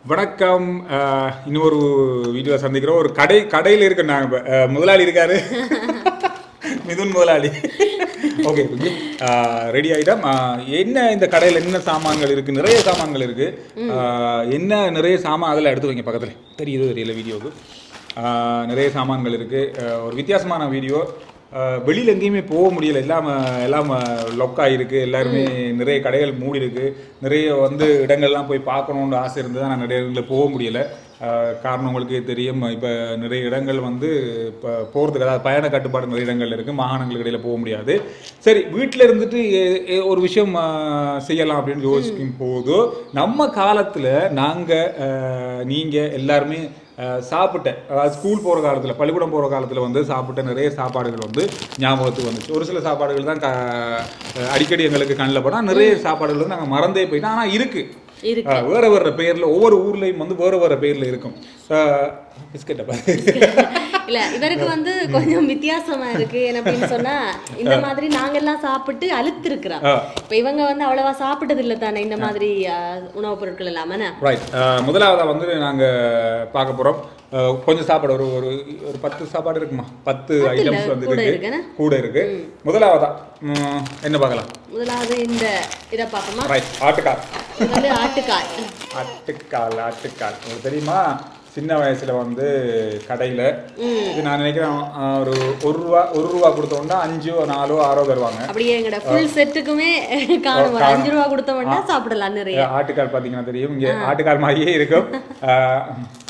வணக்கம் அஹ், இன்னொரு வீடியோ சந்திக்கிறோம் ஒரு கடை கடையில் இருக்க நாங்கள் இப்ப. அஹ், முதலாளி இருக்காரு மிதுன் முதலாளி ஓகே ரெடி ஆகிட்டோம் என்ன இந்த கடையில் என்ன சாமான்கள் இருக்கு நிறைய சாமான்கள் இருக்கு அஹ், என்ன நிறைய சாமான் அதில் எடுத்து வைங்க பக்கத்தில் தெரியுது தெரியல வீடியோவுக்கு அஹ், நிறைய சாமான்கள் இருக்கு அஹ், ஒரு வித்தியாசமான வீடியோ வெளியில் எங்கேயுமே போக முடியல எல்லாம் எல்லாம் லொக் ஆகிருக்கு எல்லாருமே நிறைய கடைகள் மூடி இருக்கு நிறைய வந்து இடங்கள்லாம் போய் பார்க்கணுன்ற ஆசை இருந்தது ஆனால் நிறைய இடங்களில் போக முடியல அஹ், காரணம் உங்களுக்கு தெரியும் இப்போ நிறைய இடங்கள் வந்து இப்போ போகிறதுக்கு அதாவது பயண கட்டுப்பாடு நிறைய இடங்கள் இருக்குது மாகாணங்களுக்கு இடையில போக முடியாது சரி வீட்டில் இருந்துட்டு எ- எ- ஒரு விஷயம் அஹ், செய்யலாம் அப்படின்னு யோசிக்கும் போது நம்ம காலத்தில் நாங்கள் நீங்கள் எல்லாருமே அஹ், சாப்பிட்ட அதாவது ஸ்கூல் போகிற காலத்தில் பள்ளிக்கூடம் போகிற காலத்தில் வந்து சாப்பிட்ட நிறைய சாப்பாடுகள் வந்து ஞாபகத்துக்கு வந்துச்சு ஒரு சில சாப்பாடுகள் தான் க- அடிக்கடி எங்களுக்கு கண்ணில் படம் நிறைய சாப்பாடுகள் வந்து நாங்கள் மறந்தே போயிட்டோம் ஆனால் இருக்குது இருக்கு ஆ, வேற வேற பேர்ல ஒவ்வொரு ஊர்லயும் வந்து வேற வேற பேர்ல இருக்கும் பிஸ்கெட்டை பாரு இல்ல இவருக்கு வந்து கொஞ்சம் வித்தியாசமா இருக்கு என்ன அப்படின்னு சொன்னா இந்த மாதிரி நாங்க எல்லாம் சாப்பிட்டு அழுத்து இருக்கிறோம் ஆ. இப்ப இவங்க வந்து அவ்வளவா சாப்பிட்டது இல்ல தானே இந்த மாதிரி அஹ், உணவுப் பொருட்கள் இல்லாம ரைட் முதலாவதா வந்து நாங்க பார்க்க போறோம் ஆ, கொஞ்சம் சாப்பாடு ஒரு ஒரு ஒரு பத்து சாப்பாடு இருக்குமா பத்து பத்து இல்ல, ஐட்டம்ஸ் வந்து கூட இருக்கு இருக்குன்னு? கூட இருக்கு முதலாவதா ம், என்ன பார்க்கலாம் முதலாவது இந்த இதை பார்ப்போமா ரைட் ஆட்டுக்கால் இது வந்து ஆட்டுக்கால் ஆட்டுக்கால் ஆட்டுக்கால் உங்களுக்கு தெரியுமா சின்ன வயசுல வந்து கடையில இது நான் நினைக்கிறேன் ஆ, ஒரு ஒரு ரூபா ஒரு ரூபா கொடுத்தோம்னா அஞ்சோ நாலோ ஆறோ தருவாங்க அப்படியே எங்கட ஃபுல் செட்டுக்குமே காணும் ஒரு அஞ்சு ரூபா கொடுத்தோம்னா சாப்பிடலாம் நிறைய ஏ, ஆட்டுக்கால் பார்த்தீங்கன்னா தெரியும் இங்கே ஆட்டுக்கால் மாதிரியே இருக்கும் ஆஹ்,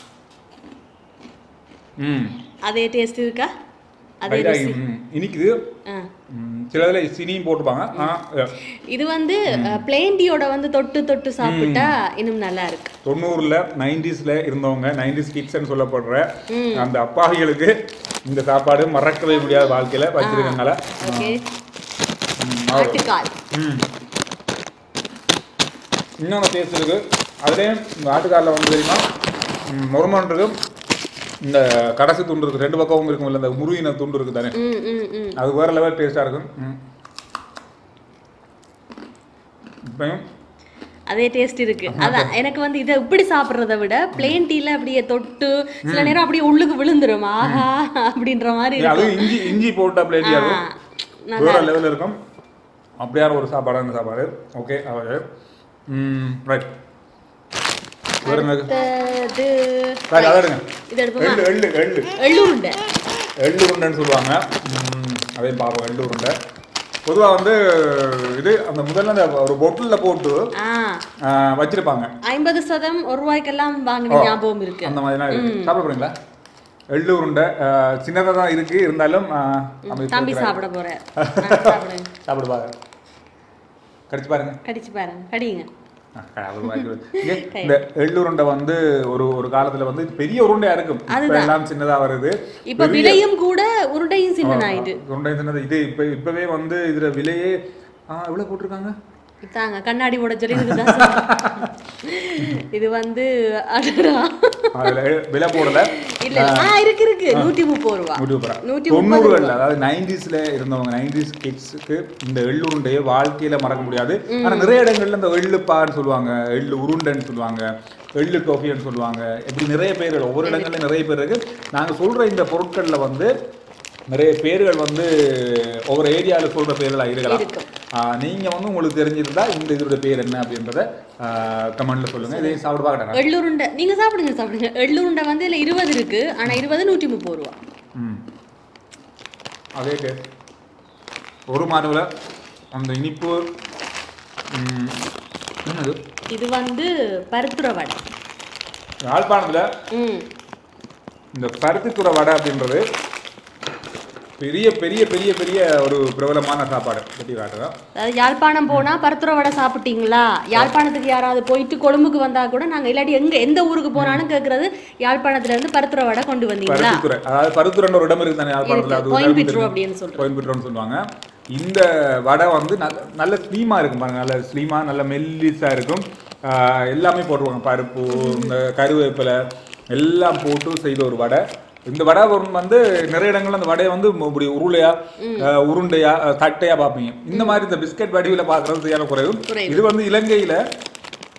ம் அதே டேஸ்ட் இருக்கா அதே லைட்டா, ருசி ம், இனிக்குது ஆ. ம், சிலதுல சினியும் போட்டுப்பாங்க ஆனால் இது வந்து பிளேன் டீயோட வந்து தொட்டு தொட்டு சாப்பிட்டா இன்னும் நல்லா இருக்கு தொண்ணூறுல நைன்டிஸ்ல இருந்தவங்க நைன்டிஸ் கிட்ஸ்ன்னு சொல்லப்படுற அந்த அப்பாவிகளுக்கு இந்த சாப்பாடு மறக்கவே முடியாத வாழ்க்கையில வச்சிருக்கனால ஓகே ஆட்டுக்கால் ம் இன்னொன்று டேஸ்ட் இருக்கு அதுலேயும் இந்த ஆட்டுக்காலில் வந்து தெரியுமா ம், மொறுமன் இருக்கு இந்த கடைசி துண்டு இருக்கு ரெண்டு பக்கமும் இருக்கும் இல்லை இந்த முருகின துண்டு இருக்கு தானே ம் ம் ம் அது வேற லெவல் டேஸ்டாக இருக்கும் ம். இப்பயும் அதே டேஸ்ட் இருக்கு அதான் எனக்கு வந்து இதை இப்படி சாப்பிடுறத விட பிளேன் டீல அப்படியே தொட்டு சில நேரம் அப்படியே உள்ளுக்கு விழுந்துரும் ஆஹா அப்படின்ற மாதிரி ஏய், இருக்கும் அதுவும் இஞ்சி இஞ்சி போட்டா பிளேட்டியாக ஆ, இருக்கும் வேற லெவலில் இருக்கும் அப்படியான ஒரு சாப்பாடான சாப்பாடு ஓகே அவர் ம் ரைட் வேற என்னது அடுத்தது சரி அதை எடுங்க இது எடுப்போமா எள்ளு எள்ளு எள்ளு எள்ளுருண்டை எள்ளு உருண்டைன்னு சொல்லுவாங்க ம், அதையும் பார்ப்போம் எள்ளு உருண்டை பொதுவாக வந்து இது அந்த முதல்ல அந்த ஒரு பொட்டிலில் போட்டு ஆ ஆ, வச்சிருப்பாங்க ஐம்பது சதம் ஒரு ரூபாய்க்கெல்லாம் வாங்கின ஞாபகம் இருக்கு அந்த மாதிரிலாம் இருக்கு சாப்பிட போறீங்களா எள்ளு உருண்டை சின்னதாக தான் இருக்கு இருந்தாலும் ஆ, நம்ம இப்ப தம்பி இருக்கிற- சாப்பிட போறேன் நான் சாப்பிடுங்க சாப்பிடு பாருங்க கடிச்சு பாருங்க கடிச்சு பாருங்க கடிங்க ஆ, அவர் வாய்க்கு வருது. இங்க இந்த எள்ளு உருண்டை வந்து ஒரு ஒரு காலத்துல வந்து பெரிய உருண்டையா இருக்கும் இப்ப எல்லாம் சின்னதா வருது இப்ப விலையும் கூட உருண்டையும் சின்னனாயிட்டு உருண்டை சின்னது இது இப்ப இப்பவே வந்து இதுல விலையே ஆ எவ்வளவு போட்டிருக்காங்க இதாங்க கண்ணாடி உடைச்சல் இதுதான் சொல்றேன். இது வந்து அடடா அதுல விலை போடல இல்ல இல்ல ஆ இருக்கு இருக்கு நூத்தி முப்பது ரூபா நூற்றி முப்பது ரூபா. நூத்தி தொண்ணூறுகள்ல அதாவது நைன்டிஸ்ல இருந்தவங்க நைன்டிஸ் கிட்ஸுக்கு இந்த எள்ளு உருண்டையை வாழ்க்கையில மறக்க முடியாது ஆனா நிறைய இடங்கள்ல இந்த எள்ளுப்பான்னு சொல்லுவாங்க எள்ளு உருண்டைன்னு சொல்லுவாங்க எள்ளு டோஃபின்னு சொல்லுவாங்க இப்படி நிறைய பேர்கள் ஒவ்வொரு இடங்கள்ல நிறைய பேர் இருக்கு நாங்க சொல்ற இந்த பொருட்கள்ல வந்து நிறைய பேர்கள் வந்து ஒவ்வொரு ஏரியாவில் சொல்ற பேர்களா இருக்கலாம் இருக்கும். ஆஹ் நீங்க வந்து உங்களுக்கு தெரிஞ்சிருந்தா இந்த இதோட பேர் என்ன அப்படின்றத கமெண்ட்ல சொல்லுங்க இதையும் சாப்பிட பார்க்கறாங்க எள்ளுருண்டை நீங்க சாப்பிடுங்க சாப்பிடுங்க எள்ளுருண்டை வந்து இதுல இருபது இருக்கு ஆனா இருபது நூத்தி முப்பது ரூபா ம் அதே டேஸ்ட் ஒரு மாதவில் அந்த இனிப்பு ம், என்னது இது வந்து பருத்துற வடை யாழ்ப்பாணத்தில் ம் இந்த பருத்தித்துறை வடை அப்படின்றது பெரிய பெரிய பெரிய பெரிய ஒரு பிரபலமான சாப்பாடு பற்றி காட்டுறேன் அதாவது யாழ்ப்பாணம் போனா பருத்துற வடை சாப்பிட்டீங்களா யாழ்ப்பாணத்துக்கு யாராவது போயிட்டு கொழும்புக்கு வந்தா கூட நாங்க இல்லாட்டி எங்க எந்த ஊருக்கு போனாலும் கேக்குறது யாழ்ப்பாணத்துல இருந்து பருத்துற வடை கொண்டு வந்தீங்களா பருத்தித்துறை அதாவது பருத்துறைன்ற ஒரு இடம் இருக்கு தானே யாழ்ப்பாணத்தில் அது ஒரு இடம் கோயம்பிற்று தெரியும். அப்படின்னு சொல்றோம் கோயம்புத்தூர்னு சொல்லுவாங்க இந்த வடை வந்து நல்ல நல்ல ஸ்லீமாக இருக்கும் பாருங்க நல்ல ஸ்லீமாக நல்ல மெல்லிஸாக இருக்கும் ஆஹ் எல்லாமே போட்டுருவாங்க பருப்பு இந்த கருவேப்பிலை எல்லாம் போட்டு செய்த ஒரு வடை இந்த வடை ஒரு வந்து நிறைய இடங்கள்ல அந்த வடையை வந்து ம- இப்படி உருளையா ஆஹ் உருண்டையா ஆஹ் தட்டையா பார்ப்பீங்க இந்த மாதிரி இந்த பிஸ்கட் வடிவில் பார்க்கறது சரியான குறைவு குறைவு. இது வந்து இலங்கையில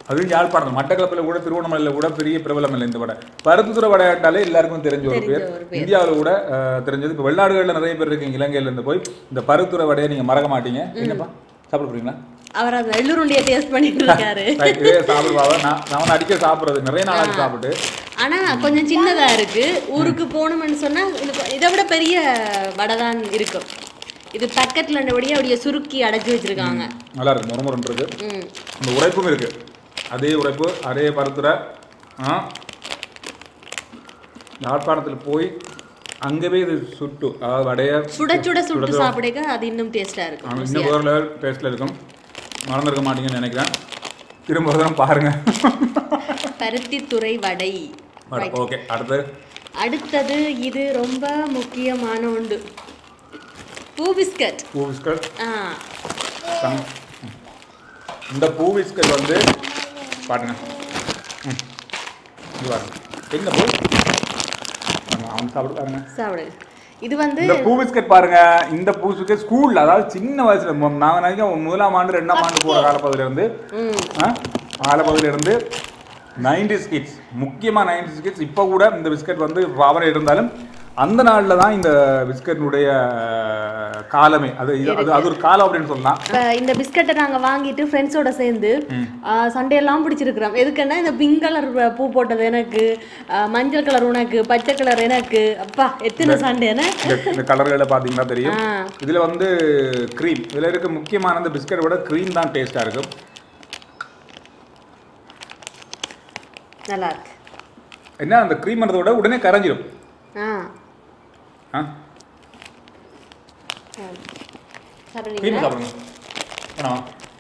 அதுவும் யாழ்ப்பாணம் மட்டக்களப்பில் கூட திருவண்ணாமலையில் கூட பெரிய பிரபலம் இல்லை இந்த வடை பருப்புத்துறை வடையாட்டாலே எல்லாருக்கும் தெரிஞ்ச ஒரு பேர் தெரிஞ்ச ஒரு இந்தியாவில் கூட அஹ், தெரிஞ்சது இப்போ வெளிநாடுகளில் நிறைய பேர் இருக்கீங்க இலங்கையில இருந்து போய் இந்த பருப்புத்துறை வடையை நீங்க மறக்க மாட்டீங்க என்னப்பா சாப்பிட போறீங்களா அவர் அந்த எள்ளுருண்டியை டேஸ்ட் பண்ணிட்டு இருக்காரு Right, இதே சாப்பிடுவாங்க நான் நான் வந்து அடிக்க சாப்பிடுறது நிறைய நாளாச்சு சாப்பிட்டு ஆனா கொஞ்சம் சின்னதா இருக்கு ஊருக்கு போகணும்னு சொன்னா இது கொ- இதை விட பெரிய வடை தான் இருக்கும் இது பக்கெட்ல இருந்தபடியே அப்படியே சுருக்கி அடைச்சு வச்சிருக்காங்க நல்லா இருக்கு முறமுறன்னு இருக்கு ம் அந்த உழைப்பும் இருக்கு அதே உழைப்பு அதே பருத்துறை ஆ யாழ்ப்பாணத்தில் போய் அங்கவே இது சுட்டு அதாவது வடைய சுட சுட சுட்டு சாப்பிடுங்க அது இன்னும் டேஸ்டா இருக்கும் ஆமா, இன்னும் வேறு லெவல் டேஸ்ட்டில் இருக்கும் மறந்துருக்க மாட்டீங்கன்னு நினைக்கிறேன் திரும்ப ஒரு தடவை பாருங்க பருத்தித்துறை வடை ஓகே அடுத்து அடுத்தது இது ரொம்ப முக்கியமான ஒன்று பூ பிஸ்கட் பூ பிஸ்கட் ஆ சம் இந்த பூ பிஸ்கட் வந்து பாருங்க ம் இது பாருங்க என்ன பூ ஆமா, அவன் சாப்பிட்டு பாருங்க சாப்பிடுங்க இது வந்து இந்த பூ பிஸ்கட் பாருங்க இந்த பூ பிஸ்கட் ஸ்கூல்ல அதாவது சின்ன வயசுல மு- நாங்க நினைக்கிறோம் முதலாம் ஆண்டு ரெண்டாம் ஆண்டு போற காலப்பகுதியில இருந்து ம் ஆ, காலப்பகுதியில இருந்து நைன்டிஸ் கிட்ஸ் முக்கியமா நைன்டிஸ் கிட்ஸ் இப்போ கூட இந்த பிஸ்கட் வந்து பாவனை இருந்தாலும் அந்த நாள்ல தான் இந்த பிஸ்கட்டினுடைய காலமே அது இது- அது அது ஒரு காலம் அப்படின்னு சொல்லலாம் இப்ப இந்த பிஸ்கட்டை நாங்க வாங்கிட்டு ஃப்ரெண்ட்ஸோட சேர்ந்து சண்டே எல்லாம் பிடிச்சிருக்கிறோம் எதுக்குன்னா இந்த பிங்க் கலர் பூ போட்டது எனக்கு ஆ, மஞ்சள் கலர் உனக்கு பச்சை கலர் எனக்கு அப்பா எத்தனை சண்டேன்னு இந்த இந்த கலர்களை பார்த்தீங்கன்னா தெரியும் ஆ. இதுல வந்து க்ரீம் இதுல இருக்க முக்கியமான இந்த பிஸ்கட் விட க்ரீம் தான் டேஸ்டா இருக்கும் நல்லா இருக்கு என்ன அந்த க்ரீம்ன்றதை விட உடனே கரைஞ்சிடும் ஆ ஆ சாப்பிடுறீங்களா க்ரீம் சாப்பிடுங்க வேணாமா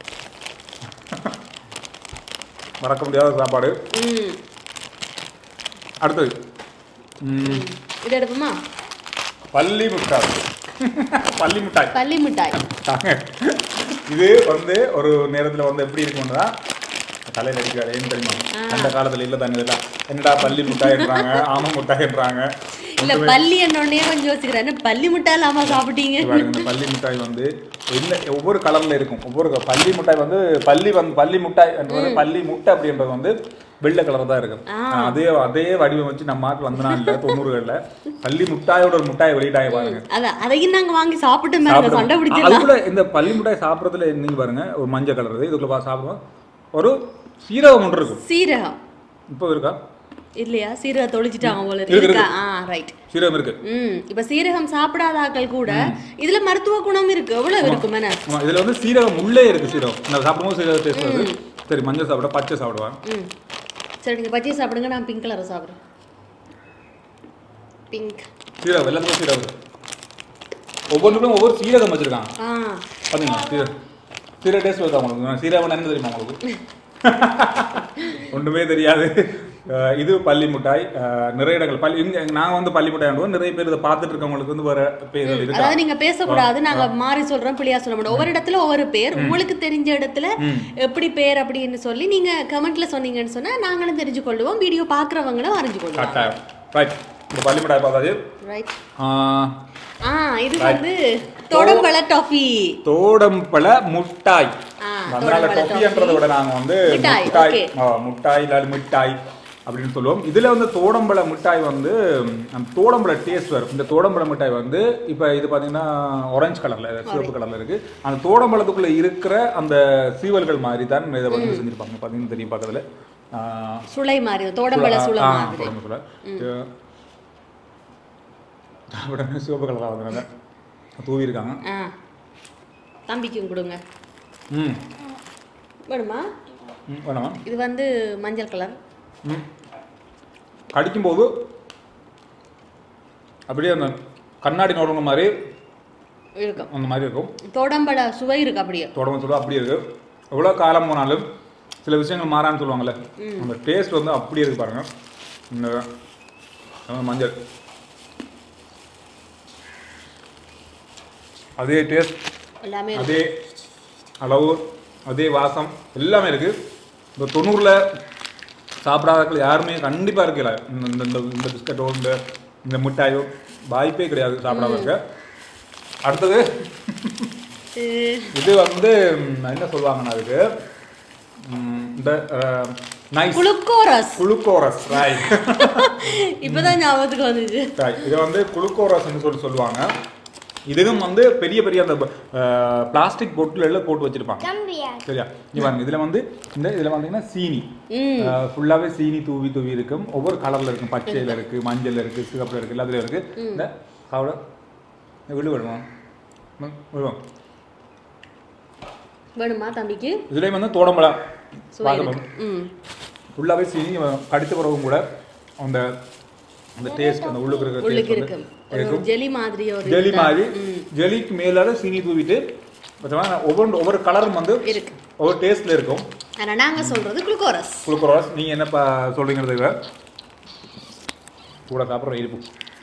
மறக்க முடியாத சாப்பாடு ம் அடுத்தது ம், இது எடுப்போமா பல்லி மிட்டாய் பல்லி மிட்டாய் பள்ளி மிட்டாய் தாங்க. இது வந்து ஒரு நேரத்துல வந்து எப்படி இருக்கும்னா தலையில அடிக்கிறாரு ஏன் தெரியுமா அந்த காலத்துல இல்ல தானே இதெல்லாம் என்னடா பள்ளி முட்டாய்ன்றாங்க ஆம முட்டாய்ன்றாங்க இல்ல பள்ளி என்னொன்னே கொஞ்சம் யோசிக்கிறேன் பள்ளி மிட்டாய் இல்லாம சாப்பிட்டீங்க இது பாருங்க, இந்த பள்ளி மிட்டாய் வந்து என்ன ஒவ்வொரு கலர்ல இருக்கும் ஒவ்வொரு க- பள்ளி மிட்டாய் வந்து பள்ளி வந்து பள்ளி மிட்டாய் என்றது பள்ளி முட்டை அப்படின்றது வந்து வெள்ளை கலர் தான் இருக்கும் அதே அதே வடிவம் வச்சு நம்ம நாட்டில் வந்த நாள்ல தொண்ணூறுகள்ல பள்ளி முட்டாயோட ஒரு முட்டாய் வெளியிட்டாங்க பாருங்க அதான் அதையும் நாங்க வாங்கி சாப்பிட்டு பாருங்க சண்டை சாப்பிடுவோம். பிடிச்சிடலாம் அதுக்குள்ள இந்த பள்ளி மிட்டாய் சாப்பிட்றதுல நீங்க பாருங்க ஒரு மஞ்சள் கலர் இது இதுக்குள்ள பா- சாப்பிடுவோம் ஒரு சீரகம் ஒன்று இருக்கும் சீரகம் இப்போ இருக்கா இல்லையா சீரகம் தொளிச்சிட்டாங்க போல இருக்கு, இருக்கா ஆ ரைட் சீரகம் இருக்கு ம் இப்ப சீரகம் சாப்பிடாத ஆட்கள் கூட இதுல மருத்துவ குணம் இருக்கு எவ்வளவு இருக்கும் என்ன ஆமா இதுல வந்து சீரகம் உள்ளே இருக்கு சீரகம் நான் சாப்பிடும்போது சீரகம் டேஸ்ட் வருது சரி மஞ்சள் சாப்பிட பச்சை சாப்பிடுவேன் ம் சரி நீங்க பச்சையை சாப்பிடுங்க நான் பிங்க் கலர் சாப்பிடுறேன் பிங்க் சீரகம் எல்லாத்துக்கும் சீரகம் இருக்கு. ஒவ்வொன்றுக்கும் ஒவ்வொரு சீரகம் வச்சிருக்காங்க ஆ பாத்தீங்களா சீரகம் சீரக டேஸ்ட் வருதா உங்களுக்கு சீரகம் என்ன தெரியுமா உங்களுக்கு ஒன்றுமே தெரியாது அஹ் இது பள்ளி மிட்டாய் அஹ் நிறைய இடங்கள் பள்ளி இங்க நாங்க வந்து பள்ளி மிட்டாய் நிறைய பேர் இதை பார்த்துட்டு இருக்கவங்களுக்கு வந்து வேற பேர்கள் இருக்கா அதாவது நீங்க பேசக்கூடாது நாங்க மாறி சொல்றோம் பிள்ளையா சொல்ல மாட்டோம் ஒவ்வொரு இடத்துல ஒவ்வொரு பேர் உங்களுக்கு தெரிஞ்ச இடத்துல எப்படி பேர் அப்படின்னு சொல்லி நீங்க கமெண்ட்ல சொன்னீங்கன்னு சொன்னா நாங்களும் தெரிஞ்சு கொள்ளுவோம் வீடியோ பாக்குறவங்களும் அறிஞ்சு கொள்வோம் கட்டாயம் ரைட் இந்த பள்ளி மிட்டாய் பார்த்தாச்சு ரைட் ஆஹ் ஆ இது வந்து தொடம்பழ டாஃபி தோடம்பழ முட்டாய் ஆ, அதனால தோடம்பழ டொஃபின்றதை விட நாங்க வந்து மிட்டாய், முட்டாய் okay. ஆ, முட்டாய் இல்லாட்டி மிட்டாய் அப்படின்னு சொல்லுவோம் இதுல வந்து தோடம்பழ மிட்டாய் வந்து ம், அந்த தோடம்பழ டேஸ்ட் வரும் இந்த தோடம்பழ மிட்டாய் வந்து இப்போ இது பாத்தீங்கன்னா ஆரஞ்சு கலர்ல சிவப்பு கலர்ல இருக்கு அந்த தோடம்பழத்துக்குள்ள இருக்கிற அந்த சீவல்கள் மாதிரி தான் இதை வந்து செஞ்சிருப்பாங்க பாத்தீங்கன்னா தெரியும் பக்கத்துல ஆ, சுளை மாதிரி தோடம்பழ சுளை ஆ, மாதிரி தோடம்பழ. இது- உடனே சிவப்பு கலராக வந்தனால தூவி இருக்காங்க ஆ தம்பிக்கும் கொடுங்க ம் வேணுமா ம், வேணாமா இது வந்து மஞ்சள் கலர் ம். கடிக்கும்போது அப்படியே அந்த கண்ணாடி நோடுங்க மாதிரி இருக்கும் அந்த மாதிரி இருக்கும் தோடம்பழ சுவை இருக்கு அப்படியே தொடர்ந்து சொல்ல அப்படியே இருக்கு எவ்வளோ காலம் போனாலும் சில விஷயங்கள் மாறான்னு சொல்லுவாங்கல்ல அந்த டேஸ்ட் வந்து அப்படியே இருக்கு பாருங்க இந்த அந்த மஞ்சள் அதே டேஸ்ட் எல்லாமே இருக்கு. அதே அளவு அதே வாசம் எல்லாமே இருக்கு இந்த தொண்ணூறுல சாப்பிடாதவர்கள் யாருமே கண்டிப்பா இருக்கல இந்த இந்த- இந்த இந்த பிஸ்கட்டோ இந்த இந்த மிட்டாயோ வாய்ப்பே கிடையாது சாப்பிடாதவங்க அடுத்தது இது இது வந்து ம், என்ன சொல்லுவாங்கன்னா அதுக்கு ம், இந்த நைஸ் குளுக்கோரஸ் குளுக்கோரஸ் ரைட் இப்பதான் ஞாபகத்துக்கு வந்துச்சு ரைட் இதை வந்து குளுக்கோரஸ்ன்னு சொல்லி சொல்லுவாங்க இதுவும் வந்து பெரிய பெரிய அந்த பிளாஸ்டிக் பொட்டில் போட்டு வச்சிருப்பாங்க சரியா நீ பாருங்க இதுல வந்து இந்த இதுல வந்தீங்கன்னா சீனி ம் ஃபுல்லாவே சீனி தூவி தூவி இருக்கும் ஒவ்வொரு கலர்ல இருக்கும் பச்சையில இருக்கு மஞ்சள்ல இருக்கு சிகப்புல இருக்கு எல்லாத்துலயும் இருக்கு இந்த சாப்பிட விழு விடுவோம் விடுவோம் வேணுமா தம்பிக்கு இதுலயும் வந்து தோடம்பழம் சுவை இருக்கு ம் ஃபுல்லாவே சீனி கடித்த பிறகும் கூட அந்த அந்த டேஸ்ட் அந்த உள்ளுக்கு இருக்கிற உள்ளுக்கு taste இருக்கும் வந்து ஒரு ஜெலி மாதிரி ஒரு ஜெலி இதா- மாதிரி ம், ஜெலிக்கு மேலால சீனி தூவிட்டு பார்த்தோம்னா ஒவ்வொரு ஒவ்வொரு கலரும் வந்து இருக்கு ஒவ்வொரு டேஸ்ட்ல இருக்கும் ஆனா நாங்க சொல்றது குளுக்கோரஸ் குளுக்கோராஸ் நீங்க என்ன பா சொல்றீங்கிறது விட கூட சாப்பிட்ற இருப்பு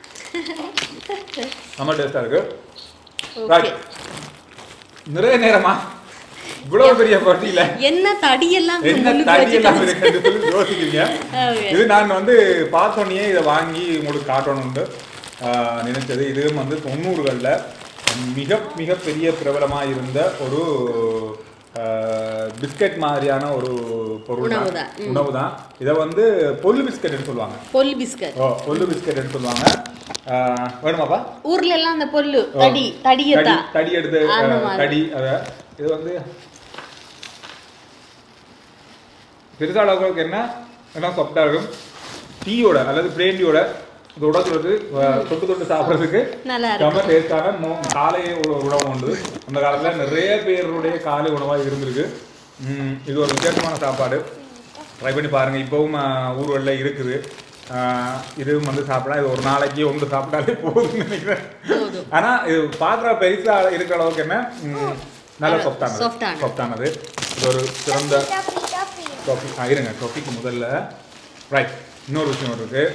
நம்ம டேஸ்டா இருக்கு ஓகே ரைட் நிறைய நேரமா இவ்வளவு பெரிய பட்டியல என்ன தடியெல்லாம் என்ன முள்ளுக்கு தடி எல்லாம் வச்சுட்டு இருக்குன்னு சொல்லி யோசிக்கிறீங்க Okay. இது நான் வந்து பார்த்தோன்னே இதை வாங்கி உங்களுக்கு காட்டணும்னு ஆஹ், நினைச்சது இதுவும் வந்து தொண்ணூறுகளில் மிக மிக பெரிய பிரபலமாக இருந்த ஒரு பிஸ்கட் மாதிரியான ஒரு பொருள் தான் உணவுதான். ம். உணவு தான் இதை வந்து பொல்லு பிஸ்கட்னு சொல்லுவாங்க பொல் பிஸ்கட் ஓ பொல்லு பிஸ்கட்னு சொல்லுவாங்க ஆஹ், வேணுமாப்பா ஊர்ல எல்லாம் அந்த பொல்லு ஓ. தடி தடியத்தா தடி தடி எடுத்து அந்த அஹ், மாதிரி. தடி அத இது வந்து பெருசா அளவுக்கு என்ன என்ன சாஃப்டா இருக்கும் டீயோட அல்லது பிளேண்டியோட இது உடச்சுறது தொட்டு தொட்டு சாப்பிட்றதுக்கு நல்லா இருக்கும் செம்ம டேஸ்டான மோ- காலை ஒரு உணவு உண்டு அந்த காலத்துல நிறைய பேருடைய காலை உணவா இருந்திருக்கு ம், இது ஒரு வித்தியாசமான சாப்பாடு ட்ரை பண்ணி பாருங்க இப்பவும் ஆஹ், ஊர்களில் இருக்குது ஆஹ், இதுவும் வந்து சாப்பிடலாம் இது ஒரு நாளைக்கு ஒன்று சாப்பிட்டாலே போதும்னு நினைக்கிறேன் போதும் ஆனா இது பாத்திர பெருசா இருக்கிற அளவுக்கு என்ன ம், நல்ல சொப்டானது soft-ஆனது. சொப்டானது இது ஒரு சிறந்த டாபிக் ஆ இருங்க டாபிக் முதல்ல ரைட் இன்னொரு விஷயம் இருக்கு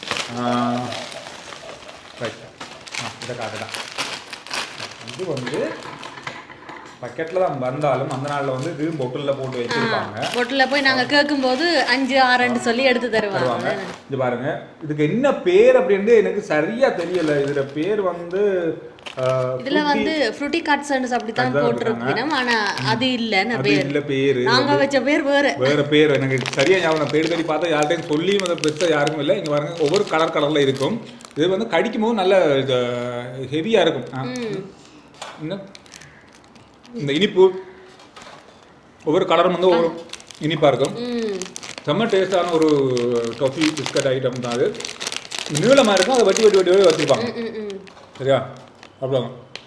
ரைட் ஆ இதை காட்டுதான் இது வந்து பக்கெட்டில் தான் வந்தாலும் அந்த நாளில் வந்து இது பொட்டிலில் போட்டு வச்சிருப்பாங்க பொட்டில் போய் நாங்க கேட்கும் போது அஞ்சு ஆறுன்னு சொல்லி எடுத்து தருவாங்க தருவாங்க இது பாருங்க இதுக்கு என்ன பேர் அப்படின்ட்டு எனக்கு சரியா தெரியல இதுல பேர் வந்து ஆஹ், இதுல வந்து ஃப்ரூட்டி காட்ஸ் அப்படித்தான் அதுதான் போட்டிருக்கணும் ஆனா அது இல்லன்னு அது பேர் இல்ல பேரு நாங்க வச்ச பேர் வேற வேற பேர் எனக்கு சரியா ஞாபகம் தேடி தேடி பார்த்தா யார்கிட்டையும் சொல்லியும் அதை பெருசா யாருக்கும் இல்லை இங்க பாருங்க ஒவ்வொரு கலர் கலர்ல இருக்கும் இது வந்து கடிக்கும் போது நல்ல ஹெவியா இருக்கும் ஆ. இன்னும் இந்த இனிப்பு ஒவ்வொரு கலரும் வந்து ஒவ்வொரு இனிப்பா இருக்கும் ம் செம்ம டேஸ்டான ஒரு டொஃபி பிஸ்கட் ஐட்டம் தான் அது நீளமா இருக்கும் அதை வட்டி வட்டி வட்டி வட்டி வச்சிருப்பாங்க ம், ம் சரியா அவ்வளோங்க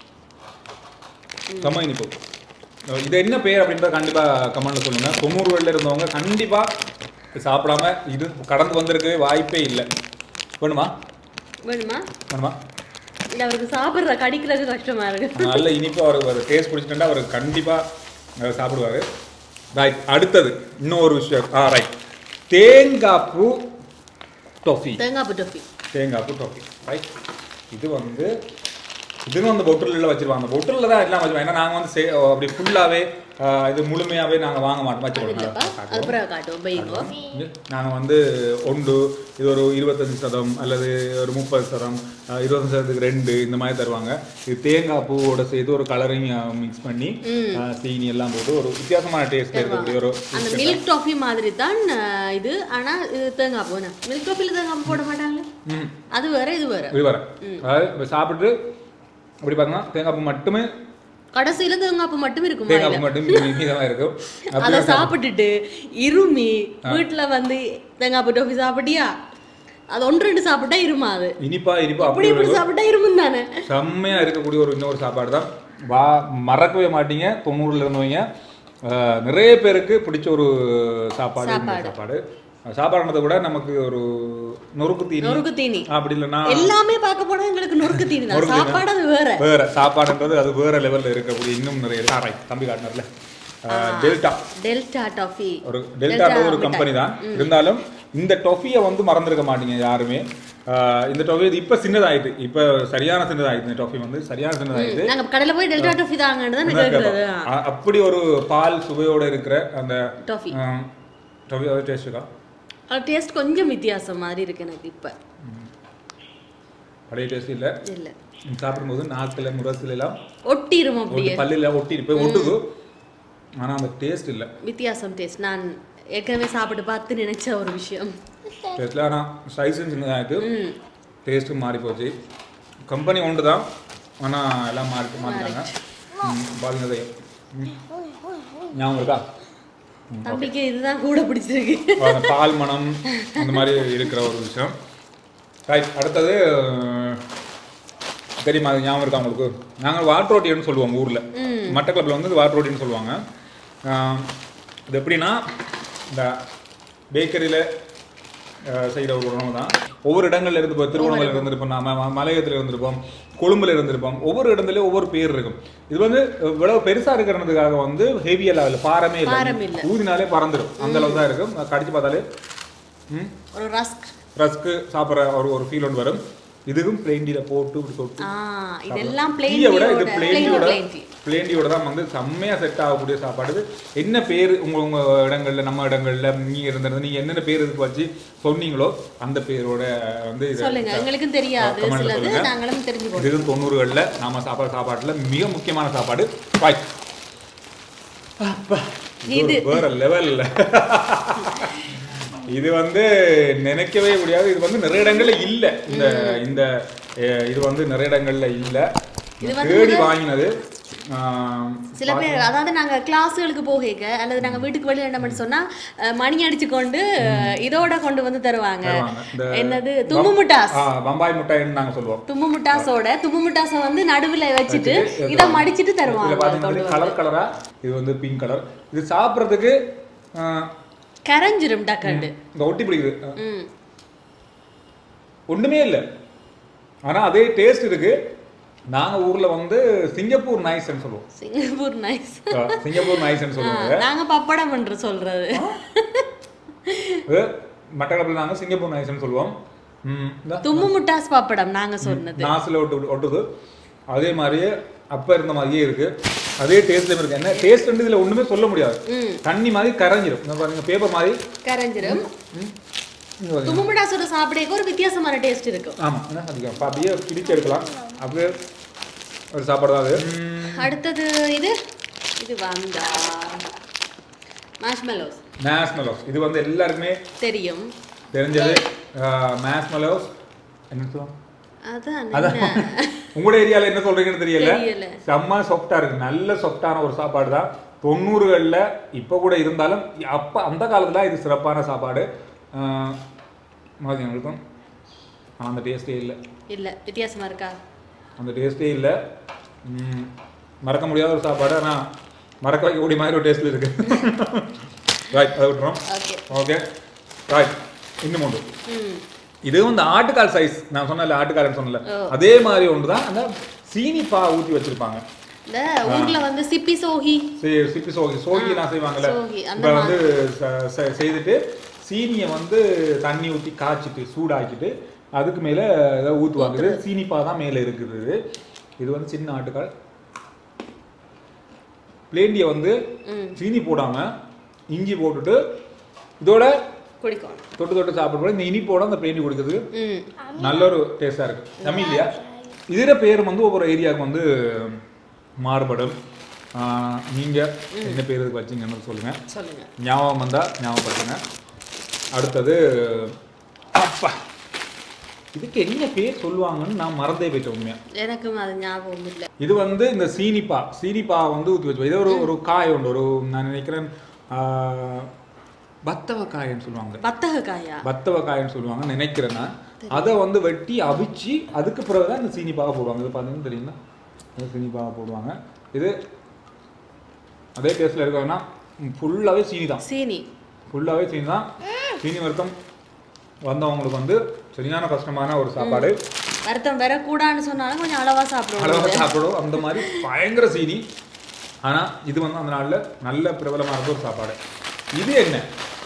செம்ம இனிப்பு இது என்ன பேர் அப்படின்றத கண்டிப்பாக கமெண்ட்ல சொல்லுங்க தொண்ணூறுகளில் இருந்தவங்க கண்டிப்பாக சாப்பிடாம இது கடந்து வந்திருக்கு வாய்ப்பே இல்லை வேணுமா வேணுமா வேணுமா இல்ல அவருக்கு சாப்பிடுற கடிக்கிறது கஷ்டமா இருக்கு நல்ல இனிப்பு அவருக்கு டேஸ்ட் பிடிச்சிட்டா அவர் கண்டிப்பாக சாப்பிடுவாரு ரைட் அடுத்தது இன்னொரு விஷயம் ஆ ரைட் தேங்காய் பூ டொஃபி தேங்காய் புட்டோஃபி தேங்காய் பூ டொஃபி ரைட் இது வந்து இதுவும் அந்த பொட்டிலில் வச்சிருவாங்க அந்த பொட்டிலில் தான் எல்லாம் வச்சிருவாங்க ஏன்னா நாங்கள் வந்து சே அப்படி ஃபுல்லாகவே இது முழுமையாகவே நாங்கள் வாங்க மாட்டோம் அது இல்லப்பா அது வச்சுருவோம் பிறகு காட்டுவோம் பையங்கோ நாங்கள் வந்து ஒன்று இது ஒரு இருபத்தஞ்சு சதம் அல்லது ஒரு முப்பது சதம் அஹ், இருபத்தஞ்சு சதத்துக்கு ரெண்டு இந்த மாதிரி தருவாங்க இது தேங்காய் பூவோட சேர்த்து ஒரு கலரிங் மிக்ஸ் பண்ணி அஹ், சீனி எல்லாம் போட்டு ஒரு வித்தியாசமான டேஸ்ட் இருக்கக்கூடிய ஒரு அந்த மில்க் டாஃபி மாதிரி தான் அஹ், இது ஆனா இது தேங்காய் பூ மில்க் டாஃபில தேங்காய் பூ போட மாட்டாங்களே ம் அது வேற இது வேற இப்படி வரேன் அதாவது இப்ப சாப்பிட்டு அப்படி பார்த்தீங்கன்னா தேங்காய் பூ மட்டுமே கடைசியில தேங்காய் பூ மட்டும் இருக்குமா தேங்காய் இல்ல பூ மட்டும் மீ- மீதமா இருக்கும் அப்படி அதை சாப்பிட்டுட்டு இருமி வீட்டுல வந்து தேங்காய் பூ டாஃபி சாப்பிட்டியா அது ஒன்று ரெண்டு சாப்பிட்டா இருமா அது இனிப்பா இனிப்பா இப்படி அப்படி இப்படி சாப்பிட்டா இருமும் தானே செம்மையா இருக்கக்கூடிய ஒரு இன்னொரு சாப்பாடு தான் வா மறக்கவே மாட்டீங்க தொண்ணூறுல இருந்தவங்க அஹ், நிறைய பேருக்கு பிடிச்ச ஒரு சாப்பாடு இந்த சாப்பாடு சாப்பாடுன்றதை விட நமக்கு ஒரு நொறுக்கு தீனி நொறுக்கு தீனி அப்படி இல்லைன்னா எல்லாமே பார்க்க போனா எங்களுக்கு நொறுக்கு தீனி தான் சாப்பாடு அது வேற வேற சாப்பாடுன்றது அது வேற லெவல்ல இருக்கக்கூடிய இன்னும் நிறைய இருக்கு. ஆ, right. தம்பி காட்டினர்ல டெல்டா டெல்டா டாஃபி ஒரு டெல்டான்றது ஒரு கம்பெனி தான் இருந்தாலும் இந்த டொஃபியை வந்து மறந்துருக்க மாட்டீங்க யாருமே ஆஹ் இந்த டொஃபி இது இப்போ சின்னதாயிட்டு இப்போ சரியான சின்னதாயிட்டு இந்த டொஃபி வந்து சரியான சின்னதாயிட்டு நாங்க கடையில போய் டெல்டா டாஃபி தாங்கன்னு தான் கேக்குறது அ- அப்படி ஒரு பால் சுவையோட இருக்கிற அந்த டாஃபி டொஃபி அது டேஸ்ட் இருக்கா அது டேஸ்ட் கொஞ்சம் வித்தியாசம் மாதிரி இருக்கு எனக்கு இப்ப பழைய டேஸ்ட் இல்லை இல்ல சாப்பிடும்போது நாக்கில் முரசுல எல்லாம் ஒட்டிரும் ஒட்டி அப்படியே பல்லில் ஒட்டி போய் ஒட்டுது ஆனால் அந்த டேஸ்ட் இல்லை வித்தியாசம் டேஸ்ட் நான் ஏற்கனவே சாப்பிட்டு பார்த்து நினைச்ச ஒரு விஷயம் டேஸ்ட்டில் ஆனால் சைஸும் சின்னதாக இருக்குது ம் டேஸ்ட்டும் மாறி போச்சு கம்பெனி ஒன்று தான் ஆனால் எல்லாம் மாறி மாறிட்டாங்க ம், பாருங்க இதை. ம். ஞாபகம் இருக்கா தம்பிக்கு இதுதான் கூட பிடிச்சிருக்கு அந்த பால் மனம் அந்த மாதிரி இருக்கிற ஒரு விஷயம் ரைட் அடுத்தது அஹ், தெரியுமா அது ஞாபகம் இருக்கா உங்களுக்கு நாங்கள் வாட் ரோட்டின்னு சொல்லுவோம் ஊரில் மட்டக்களப்பில் வந்து வாட் ரோட்டின்னு சொல்லுவாங்க அஹ், இது எப்படின்னா இந்த பேக்கரியில் செய்கிற ஒரு உணவு தான் ஒவ்வொரு இடங்கள்ல இருந்து இப்போ திருவண்ணாமலை இருந்திருப்போம் நாம மலையத்தில் இருந்திருப்போம் கொழும்புல இருந்திருப்போம் ஒவ்வொரு இடத்துலயும் ஒவ்வொரு பேர் இருக்கும் இது வந்து இவ்வளவு பெருசா இருக்கிறதுக்காக வந்து ஹெவியெல்லாம் இல்லை பாரமே பாரம் இல்லை இல்ல. ஊதினாலே பறந்துடும் அந்த அளவு தான் இருக்கும் கடிச்சு பார்த்தாலே ம் ஒரு ரஸ்க் ரஸ்க்கு சாப்பிட்ற ஒரு ஒரு ஃபீல் ஒன்று வரும் இதுவும் பிளேண்டியில போட்டு இப்படி தொட்டு ஆ இதெல்லாம் டீயை விட இது பிளேன் பிளேண்டியோட பிளேன் டீ பிளேண்டியோட தான் வந்து செம்மையா செட் ஆகக்கூடிய சாப்பாடு இது என்ன பேர் உங்க உங்க இடங்கள்ல நம்ம இடங்கள்ல நீங்க இருந்தது நீங்க என்னென்ன பேர் இதுக்கு வச்சு சொன்னீங்களோ அந்த பேரோட வந்து இது சொல்லுங்க எங்களுக்கும் தெரியாது Comment ல சிலது சொல்லுங்க. நாங்களும் தெரிஞ்சுக்கோம் இது தொண்ணூறுகளில் நாம சாப்பாடு சாப்பாட்டுல மிக முக்கியமான சாப்பாடு பாய் அப்பா, இது ஒரு வேற லெவல்ல இது வந்து நினைக்கவே முடியாது இது வந்து நிறைய இடங்கள்ல இல்ல இந்த இந்த அஹ், இது வந்து நிறைய இடங்கள்ல இல்ல இது வந்து தேடி வாங்கினது ஆஹ், சில பேர் அதாவது நாங்க கிளாஸுகளுக்கு போக அல்லது நாங்க வீட்டுக்கு வெளியே என்ன பண்ணி சொன்னா அஹ், மணி அடிச்சு கொண்டு அஹ், இதோட கொண்டு வந்து தருவாங்க தருவாங்க. இந்த என்னது தும்மு முட்டாஸ் ஆ, பம்பாய் முட்டைன்னு நாங்க சொல்லுவோம் தும்மு முட்டாஸோட தும்மு முட்டாஸை வந்து நடுவுல வச்சுட்டு வச்சுட்டு இதை மடிச்சிட்டு இதுல தருவாங்க பாத்தீங்கன்னா கலர் கலரா இது வந்து பிங்க் கலர் இது சாப்பிட்றதுக்கு ஆஹ், கரைஞ்சிரும் டக்கண்டு இந்த ஒட்டி பிடிக்குது ம் ஒண்ணுமே இல்லை ஆனா அதே டேஸ்ட் இருக்கு நாங்க ஊர்ல வந்து சிங்கப்பூர் நைஸ்ன்னு சொல்லுவோம் சிங்கப்பூர் நைஸ் ஆ, சிங்கப்பூர் நைஸ்ன்னு சொல்லுவாங்க நாங்க பப்படம் என்று சொல்றது இது மட்டக்களப்பில் நாங்க சிங்கப்பூர் நைஸ்ன்னு சொல்லுவோம் ம், இந்த தும்மு முட்டாஸ் பப்படம் நாங்க சொன்னது நாசில் ஒட்டு ஒட்டுது அதே மாதிரியே அப்ப இருந்த மாதிரியே இருக்கு அதே டேஸ்ட்லயும் இருக்கு என்ன டேஸ்ட் வந்து இதுல ஒண்ணுமே சொல்ல முடியாது ம் தண்ணி மாதிரி கரைஞ்சிரும் இந்த பாருங்க பேப்பர் மாதிரி கரைஞ்சிரும் ம், இங்க பாருங்க. தும்மு முட்டாஸோட சாப்பிடக்கு ஒரு வித்தியாசமான டேஸ்ட் இருக்கும் ஆமா என்ன அதிகம் அப்ப அப்படியே பிடிச்சு எடுக்கலாம் அப்படியே ஒரு சாப்பாடு தான் அது ம், அடுத்தது இது இது வந்தா மாஷ்மெலோஸ் மேஸ்மெலோஸ் இது வந்து எல்லாருக்குமே தெரியும் தெரிஞ்சது மேஸ்மெலோஸ் என்ன சொல்லுவாங்க அதான் அதான் என்ன உங்களோட ஏரியால என்ன சொல்றீங்கன்னு தெரியல தெரியல. செம்ம சாஃப்டா இருக்கு நல்ல சாஃப்டான ஒரு சாப்பாடு தான் தொண்ணூறுகளில் இப்போ கூட இருந்தாலும் அப்போ அந்த காலத்துல இது சிறப்பான சாப்பாடு ஆஹ், மாதிரி எங்களுக்கும் ஆனா அந்த டேஸ்டே இல்லை இல்ல வித்தியாசமா இருக்கா அந்த டேஸ்டே இல்லை ம், மறக்க முடியாத ஒரு சாப்பாடு ஆனால் மறக்க வைக்கக்கூடிய மாதிரி ஒரு டேஸ்ட்ல இருக்கு ரைட் அதை விட்டுறோம் ஓகே ஓகே ரைட் இன்னும் ஒன்று ம் இது வந்து ஆட்டுக்கால் சைஸ் நான் சொன்னல ஆட்டுக்கால்னு சொன்னல ஓ. அதே மாதிரி ஒன்று தான் அந்த சீனி பா ஊற்றி வச்சிருப்பாங்க இந்த ஊர்ல வந்து சிப்பி சோஹி சரி, சிப்பி சோகி சோகி நான் செய்வாங்கல்ல சோகி, அந்த இப்போ வந்து ச- ச- செய்துட்டு சீனியை வந்து தண்ணி ஊற்றி காய்ச்சிட்டு சூடாக்கிட்டு அதுக்கு மேலே ஏதாவது ஊற்றுவாங்க இது சீனிப்பா தான் மேலே இருக்குது இது. இது வந்து சின்ன ஆட்டுக்கால் பிளேண்டியை வந்து ம் சீனி போடாம இஞ்சி போட்டுட்டு இதோட குடிக்கும் தொட்டு தொட்டு சாப்பிடும்போது இந்த இனிப்போட அந்த பிளேண்டி கொடுக்குறது ம் நல்ல ஒரு டேஸ்டா இருக்கு நம்ம இல்லையா இதர பேர் வந்து ஒவ்வொரு ஏரியாவுக்கு வந்து மாறுபடும் ஆஹ் நீங்க என்ன பேர் இதுக்கு வச்சீங்கன்னு சொல்லுங்க சொல்லுங்க ஞாபகம் வந்தா ஞாபகப்படுத்துங்க அடுத்தது அப்பா இதுக்கு என்ன பேர் சொல்லுவாங்கன்னு நான் மறந்தே போயிட்டேன் உண்மையா எனக்கும் அது ஞாபகம் இல்லை இது வந்து இந்த சீனிப்பா சீனிப்பா வந்து ஊற்றி வச்சு இது ஒரு ஒரு காய் உண்டு ஒரு நான் நினைக்கிறேன் ஆஹ், பத்தவ காய்ன்னு சொல்லுவாங்க வத்தக காயா பத்தவ காய்ன்னு சொல்லுவாங்க நினைக்கிறேன் நான் அதை வந்து வெட்டி அவிச்சு அதுக்கு பிறகு தான் இந்த சீனிப்பாவை போடுவாங்க இது பார்த்தீங்கன்னா தெரியுங்களா இது சீனிப்பாவை போடுவாங்க இது அதே டேஸ்ட்டில் இருக்கிறதுனா ஃபுல்லாகவே சீனி தான் சீனி ஃபுல்லாகவே சீனி தான் சீனி வருத்தம் வந்தவங்களுக்கு வந்து சரியான கஷ்டமான ஒரு சாப்பாடு வருத்தம் வரக்கூடாதுன்னு சொன்னாலும் கொஞ்சம் அளவா சாப்பிடுவோம் அளவாக சாப்பிடும் அந்த மாதிரி பயங்கர சீனி ஆனால் இது வந்து அந்த நாளில் நல்ல பிரபலமாக இருக்க ஒரு சாப்பாடு இது என்ன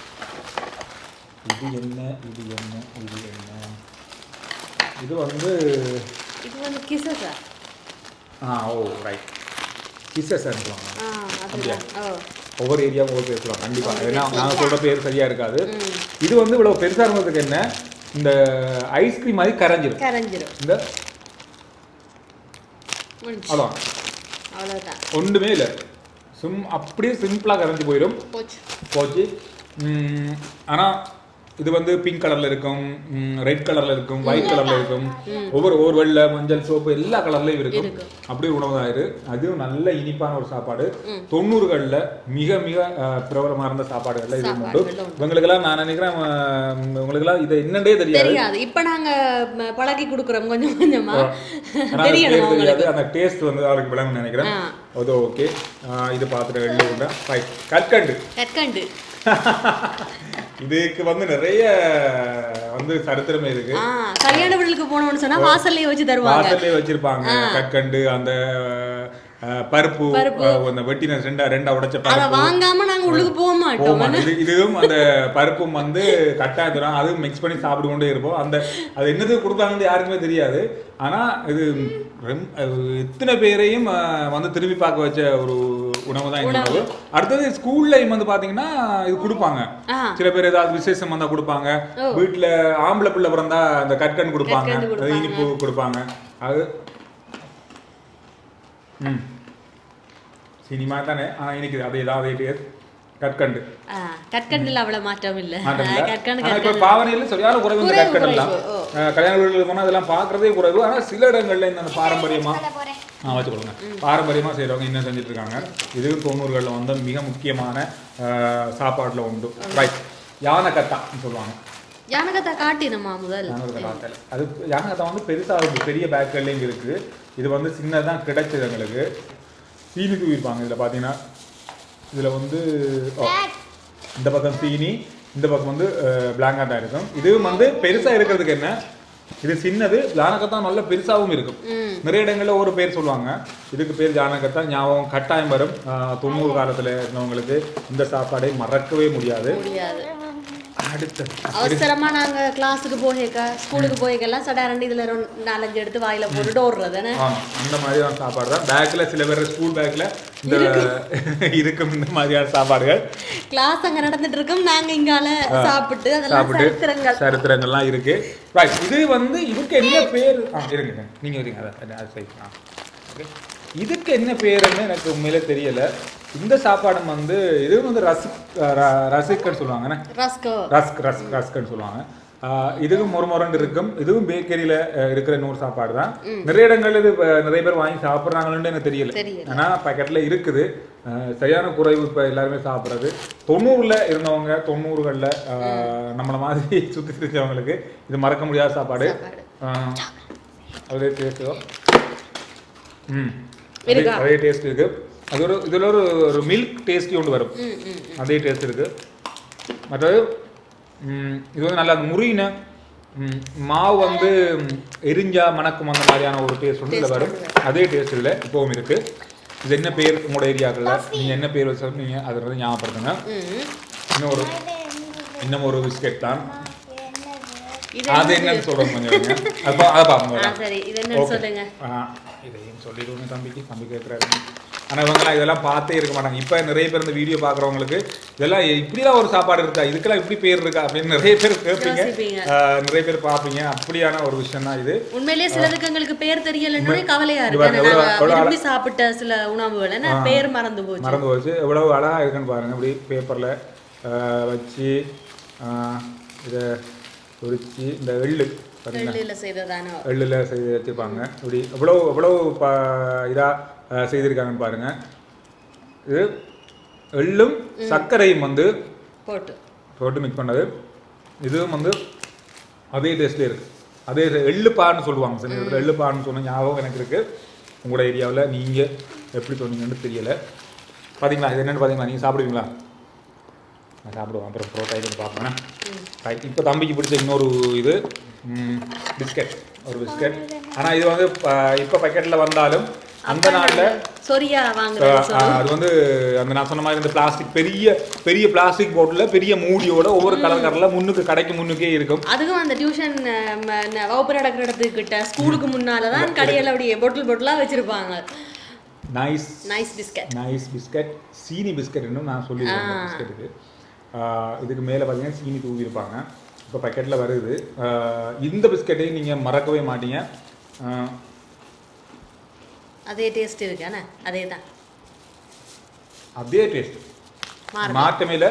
இது என்ன இது என்ன இது என்ன இது வந்து இது வந்து கிசஸா ஆ ஓ ரைட் கிசஸ் சொல்லுவாங்க ஆ அதுதான் ஓ ஒவ்வொரு ஏரியாவும் ஒவ்வொரு பேர் சொல்லுவாங்க கண்டிப்பாக ஏன்னா நாங்கள் சொல்கிற பேர் சரியாக இருக்காது இது வந்து இவ்வளோ பெருசாக இருந்ததுக்கு என்ன இந்த ஐஸ்கிரீம் மாதிரி கரைஞ்சிரும் கரைஞ்சிரும் இந்த முடிஞ்சு அதான் அவ்வளவுதான் ஒன்றுமே இல்லை சும் அப்படியே சிம்பிளாக கரைஞ்சி போயிடும் போச்சு போச்சு ஆனால் இது வந்து பிங்க் கலர்ல இருக்கும் ரெட் கலர்ல இருக்கும் ஒயிட் கலர்ல இருக்கும் ஒவ்வொரு ஒவ்வொரு வெள்ளை மஞ்சள் சோப்பு எல்லா கலர்லயும் இருக்கும் இருக்கும். அப்படியே உணவு ஆயிரு அதுவும் நல்ல இனிப்பான ஒரு சாப்பாடு தொண்ணூறுகள்ல மிக மிக அஹ், பிரபலமா இருந்த சாப்பாடுகள்ல இது உண்டு சாப்பாடுகள்ல உண்டு. இவங்களுக்கெல்லாம் நான் நினைக்கிறேன் அஹ், இவங்களுக்கெல்லாம் இது என்னன்னே தெரியாது தெரியாது இப்ப நாங்க ம, பழகி கொடுக்குறோம் கொஞ்சம் கொஞ்சமா ஆனா அது தெரியணும் பேர் தெரியாது அவங்களுக்கு அந்த டேஸ்ட் வந்து அவருக்கு விளங்கும்னு நினைக்கிறேன் ஆ. அது ஓகே இது பார்த்துட்டு வெளியே உண்டா ஃபைன் கற்கண்டு கற்கண்டு இதுக்கு வந்து நிறைய வந்து சரித்திரமே இருக்கு ஆ கல்யாண வீட்டுக்கு போனோம்னு சொன்னா வாசல்லையே வச்சு தருவாங்க வாசல்லே வச்சிருப்பாங்க கற்கண்டு அந்த அஹ், பருப்பு அஹ், அந்த வெட்டின ரெண்டா ரெண்டா உடைச்ச அத பருப்பு வாங்காம நாங்க உள்ளுக்கு போக மாட்டோம் போமா இது இதுவும் அந்த பருப்பும் வந்து கட்டாயம் தரும் அதுவும் மிக்ஸ் பண்ணி சாப்பிட்டு கொண்டே இருப்போம் அந்த அது என்னது கொடுத்தாங்கன்னு யாருக்குமே தெரியாது ஆனா இது ரெம்- அது எத்தனை பேரையும் அஹ், வந்து திரும்பி பார்க்க வச்ச ஒரு உணவு தான் இந்த உணவு அடுத்தது ஸ்கூல்லையும் வந்து பாத்தீங்கன்னா இது கொடுப்பாங்க ஆ. சில பேர் ஏதாவது விசேஷம் வந்தா கொடுப்பாங்க வீட்டுல ஆம்பளை பிள்ளை பிறந்தா அந்த கற்கண்டு கொடுப்பாங்க கற்கண்டு அது இனிப்பு கொடுப்பாங்க அது ம் சினிமா தானே ஆனா எனக்கு அது ஏதாவது டேஸ்ட் கற்கண்டு ஆ, கற்கண்டுல அவ்வளவு மாற்றம் இல்ல மாற்றம் இல்ல. கற்கண்டு ஆனா இப்ப கற்கண்டு பாவனையில சரியான குறைவு இந்த குறைவு, கற்கண்டு எல்லாம் குறைவு, ஓ. அஹ் கல்யாண வீடுகளுக்கு போனா அதெல்லாம் பாக்குறதே குறைவு ஆனா சில இடங்கள்ல இந்த பாரம்பரியமா ஆ வச்சு கொடுங்க பாரம்பரியமா செய்றவங்க இன்னும் செஞ்சுட்டு இருக்காங்க இது தொண்ணூறுகள்ல வந்து மிக முக்கியமான அஹ், சாப்பாடுல உண்டு ரைட் யானை கத்தான்னு சொல்லுவாங்க யானகத்தா காட்டினமா முதல் யானை கத்தாத்தில் அது யானை கத்தா வந்து பெருசா இருக்கு பெரிய பேக்கர்லேயும் இருக்கு இது வந்து சின்னதான் கிடைச்சது எங்களுக்கு சீனி தூவிருப்பாங்க இதுல பாத்தீங்கன்னா இதுல வந்து ஓ, இந்த பக்கம் சீனி இந்த பக்கம் வந்து பிளாங்கா தான் இருக்கும் இது வந்து பெருசா இருக்கிறதுக்கு என்ன இது சின்னது ஜானகத்தான் நல்ல பெருசாவும் இருக்கும் ம் நிறைய இடங்கள்ல ஒரு பேர் சொல்லுவாங்க இதுக்கு பேர் ஜானகத்தான் ஞாபகம் கட்டாயம் வரும் அஹ், தொண்ணூறு காலத்துல இருந்தவங்களுக்கு இந்த சாப்பாடை மறக்கவே முடியாது முடியாது அடுத்தது அவசரமா நாங்க கிளாஸுக்கு போயிருக்க ஸ்கூலுக்கு போயிருக்கெல்லாம் சடாரண்டி இதுல ரெண்டு நாலஞ்சு எடுத்து வாயில போட்டுட்டு ஓடுறது ஆமா அந்த மாதிரியான சாப்பாடு தான் பேக்ல சில பேர் ஸ்கூல் பேக்ல இந்த இருக்கும் இந்த மாதிரியான சாப்பாடுகள் கிளாஸ் அங்க நடந்துட்டு இருக்கோம் நாங்க இங்கால சாப்பிட்டு அதெல்லாம் சாப்பிட்டு சரித்திரங்கள் சரித்திரங்கள்லாம் இருக்கு ரைட் இது வந்து இதுக்கு என்ன பேர் ஆ இருங்க இருங்க. நீங்க வரீங்க அதை அது சரி ஆ ஓகே இதுக்கு என்ன பேருன்னு எனக்கு உண்மையிலே தெரியல இந்த சாப்பாடு வந்து இது வந்து ரசிக் ர- ரசிக்கன்னு சொல்லுவாங்கண்ணே ரஸ்கோ ரஸ்க் ரஸ்க் ரஸ்க்னு சொல்லுவாங்க ஆஹ் இதுவும் மொறுமொரண்டு இருக்கும் இதுவும் பேக்கரியில இருக்கிற இன்னொரு சாப்பாடு தான் நிறைய இடங்கள்ல இது இப்ப நிறைய பேர் வாங்கி சாப்பிட்றாங்கன்னு எனக்கு தெரியல தெரியல. ஆனா பாக்கெட்ல இருக்குது ஆஹ் சரியான குறைவு இப்ப எல்லாருமே சாப்பிட்றது தொண்ணூறுல இருந்தவங்க தொண்ணூறுகள்ல ஆஹ் நம்மள மாதிரி சுத்தி தெரிஞ்சவங்களுக்கு இது மறக்க முடியாத சாப்பாடு சாப்பாடு. ஆஹ் அதே டேஸ்ட்டோ ம் அதே- இருக்கா? அதே டேஸ்ட் இருக்கு அது ஒரு இதுல ஒரு ஒரு மில்க் டேஸ்டி ஒன்று வரும் ம் ம் அதே டேஸ்ட் இருக்கு மற்றது ம், இது வந்து நல்லா அந்த முறின ம், மாவு வந்து ம், எரிஞ்சா மணக்கும் அந்த மாதிரியான ஒரு டேஸ்ட் வந்து இதில் வரும் அதே டேஸ்ட் இதில் இப்போவும் இருக்கு இது என்ன பேர் உங்களோட ஏரியாக்களில் நீங்கள் என்ன பேர் வச்சு நீங்கள் அதை வந்து ஞாபகப்படுத்துங்க ம் இன்னும் ஒரு இன்னும் ஒரு பிஸ்கெட் தான் இது அது என்னன்னு சொல்கிறோம் கொஞ்சம் இருங்க. அப்போ அதை ஆ பார்ப்போம் சரி இது என்னன்னு சொல்லுங்க ஆ, இதையும் சொல்லிடுவோங்க தம்பிக்கு தம்பி கேட்குறாரு ஆனால் இவங்கெல்லாம் இதெல்லாம் பார்த்தே இருக்க மாட்டாங்க இப்போ நிறைய பேர் இந்த வீடியோ பார்க்குறவங்களுக்கு இதெல்லாம் இப்படிலாம் ஒரு சாப்பாடு இருக்கா இதுக்கெல்லாம் இப்படி பேர் இருக்கா அப்படின்னு நிறைய பேர் கேட்பீங்க யோசிப்பீங்க. ஆ, நிறைய பேர் பார்ப்பீங்க அப்படியான ஒரு விஷயம் தான் இது உண்மையிலேயே சிலதுக்கு எங்களுக்கு பேர் தெரியலன்னு கவலையா இது இருக்கு பாருங்க, நாங்க எவ்வளவு- எவ்வளவு விரும்பி சாப்பிட்ட சில உணவுகள் என்ன பேர் மறந்து போச்சு மறந்து போச்சு எவ்வளவு அழகாக இருக்குன்னு பாருங்க இப்படி பேப்பரில் வச்சு ஆ, இதை பொரிச்சு இந்த எள்ளு பாத்தீங்களா வெள்ளியில செய்ததானோ எள்ளில் செய்து வச்சுருப்பாங்க இப்படி எவ்வளோ எவ்வளோ ப இதாக செய்திருக்காங்கன்னு பாருங்க இது எள்ளும் சர்க்கரையும் வந்து போட்டு போட்டு மிக்ஸ் பண்ணது இதுவும் வந்து அதே டேஸ்ட்லேயே இருக்கு அதே எள்ளு பான்னு சொல்லுவாங்க சில இடத்துல எள்ளு பான்னு சொன்ன ஞாபகம் எனக்கு இருக்கு உங்களோட ஏரியாவில் நீங்கள் எப்படி சொன்னீங்கன்னு தெரியல பார்த்தீங்களா இது என்னன்னு பார்த்தீங்களா நீங்கள் சாப்பிடுவீங்களா நான் சாப்பிடுவேன் அப்புறம் ப்ரோட்டா இது பார்ப்பேன் ரைட் இப்போ தம்பிக்கு பிடிச்ச இன்னொரு இது பிஸ்கட் ஒரு பிஸ்கட் ஆனால் இது வந்து இப்போ பேக்கெட்டில் வந்தாலும் அந்த நாளில் சொரியா வாங்குறது அது வந்து அந்த நான் சொன்ன மாதிரி இந்த பிளாஸ்டிக் பெரிய பெரிய பிளாஸ்டிக் பாட்டில் பெரிய மூடியோட ஒவ்வொரு கலர் கலரில் முன்னுக்கு கடைக்கு முன்னுக்கே இருக்கும் அதுவும் அந்த டியூஷன் வகுப்பு நடக்கிற இடத்துக்கிட்ட ஸ்கூலுக்கு முன்னால தான் கடையில அப்படியே பொட்டில் பொட்டிலா வச்சிருப்பாங்க nice nice biscuit nice biscuit சீனி பிஸ்கட் இன்னும் நான் சொல்லியிருக்கேன் பிஸ்கட்டுக்கு இதுக்கு மேலே பார்த்தீங்கன்னா சீனி தூவிருப்பாங்க இப்போ பேக்கெட்டில் வருது ஆஹ் இந்த பிஸ்கட்டையும் நீங்கள் மறக்கவே மாட்டீங்க ஆஹ் அதே டேஸ்ட் இருக்கு அண்ணா அதே தான் அதே டேஸ்ட் மாறுது. மாற்றமே இல்லை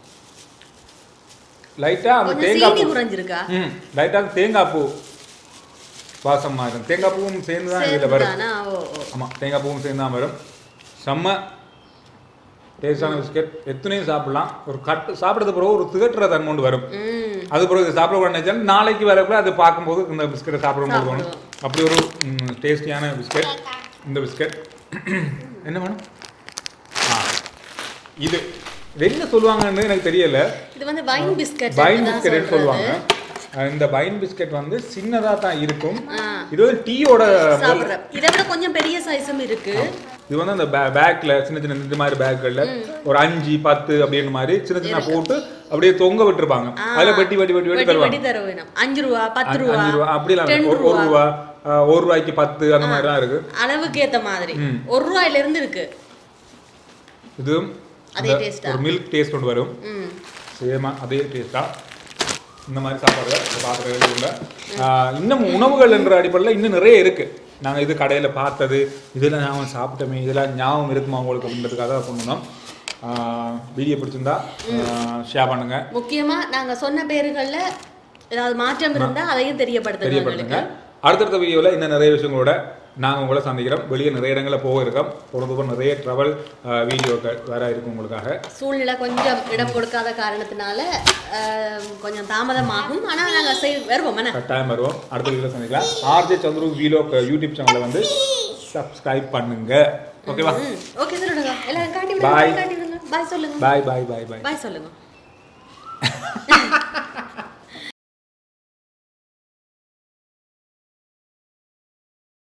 லைட்டாக அந்த கொஞ்சம் தேங்காய் சீனி பூ குறைஞ்சிருக்கா ம் லைட்டாக தேங்காய் பூ வாசம் இருக்கும் தேங்காய் பூவும் சேர்ந்து தான் இதில் வரும் சேர்ந்துதானா? ஓ ஓ ஆமாம் தேங்காய் பூவும் சேர்ந்து தான் வரும் செம்ம டேஸ்டான பிஸ்கெட் எத்தனையும் சாப்பிடலாம் ஒரு கட்டு சாப்பிட்றது பிறகு ஒரு திகட்டுற தன்மை கொண்டு வரும் ம் அது பிறகு இது சாப்பிட நினைச்சா நாளைக்கு வரக்குள்ள அது பார்க்கும்போது இந்த பிஸ்கெட்டை சாப்பிடும் போது வேணும் அப்படி ஒரு டேஸ்டியான பிஸ்கெட் இந்த பிஸ்கெட் என்ன வேணும் ஆ இது இது என்ன சொல்லுவாங்கன்னு எனக்கு தெரியல இது வந்து வைன் பிஸ்கட் பைன் பிஸ்கெட்னு சொல்லுவாங்க அஹ் இந்த பைன் பிஸ்கெட் வந்து சின்னதா தான் இருக்கும் ஆ. இது வந்து டீயோட சாப்பிடுற இதை விட கொஞ்சம் பெரிய சைஸும் இருக்கு இது வந்து அந்த பேக்ல சின்ன சின்ன இந்த மாதிரி பேக்கள்ல ஒரு அஞ்சு பத்து அப்படின்னு மாதிரி சின்ன சின்ன போட்டு அப்படியே தொங்க விட்டுருப்பாங்க அதுல வெட்டி வெட்டி வெட்டி வெட்டி வெட்டி தருவாங்க வெட்டி தர வேணும் அஞ்சு ரூபா பத்து அஞ்சு ரூபா அஞ்சு ரூபா அப்படிலாம் டென் இல்லை. ஒரு ஒரு ரூபா அஹ் ஒரு ரூபாய்க்கு பத்து அந்த மாதிரி தான் இருக்கு அளவுக்கு ஏத்த மாதிரி ஒரு ரூபாயில இருந்து இருக்கு இதுவும் அதே அந்த taste ஆ? ஒரு மில்க் டேஸ்ட் கொண்டு வரும் ம் சேமா அதே டேஸ்டா இந்த மாதிரி சாப்பாடுகள் பார்க்குறது உள்ள ஆஹ் இன்னும் உணவுகள் என்ற அடிப்படையில் இன்னும் நிறைய இருக்கு நாங்கள் இது கடையில் பார்த்தது இதெல்லாம் ஞாபகம் சாப்பிட்டோமே இதெல்லாம் ஞாபகம் இருக்குமா உங்களுக்கு அப்படின்றதுக்காக தான் பண்ணணும் வீடியோ பிடிச்சிருந்தா ஷேர் பண்ணுங்க முக்கியமா நாங்க சொன்ன பேர்கள்ல ஏதாவது மாற்றம் இருந்தா அதையும் தெரியப்படுத்துங்க தெரியப்படுத்துங்க அடுத்தடுத்த வீடியோவில் இன்னும் நிறைய விஷயங்களோட நாங்கள் உங்களை சந்திக்கிறோம் வெளியே நிறைய இடங்களில் போக இருக்கோம் பொழுதுபோக நிறைய ட்ராவல் வீடியோக்கள் வேற இருக்கும் உங்களுக்காக சூழ்நிலை கொஞ்சம் இடம் கொடுக்காத காரணத்தினால அஹ், கொஞ்சம் தாமதமாகும் ஆனா நாங்க செய் வருவோம் என்ன கட்டாயம் வருவோம் அடுத்த வீடியோவில் சந்திக்கலாம் ஆர்ஜே சந்துரு வீலோ யூடியூப் சேனலை வந்து சப்ஸ்கிரைப் பண்ணுங்க ஓகேவா ஓகே சொல்லுங்க எல்லாரும் காட்டி Bye. விடுங்க காட்டி விடுங்க பாய் சொல்லுங்க பாய் பாய் பாய் பாய் பாய் சொல்லுங்க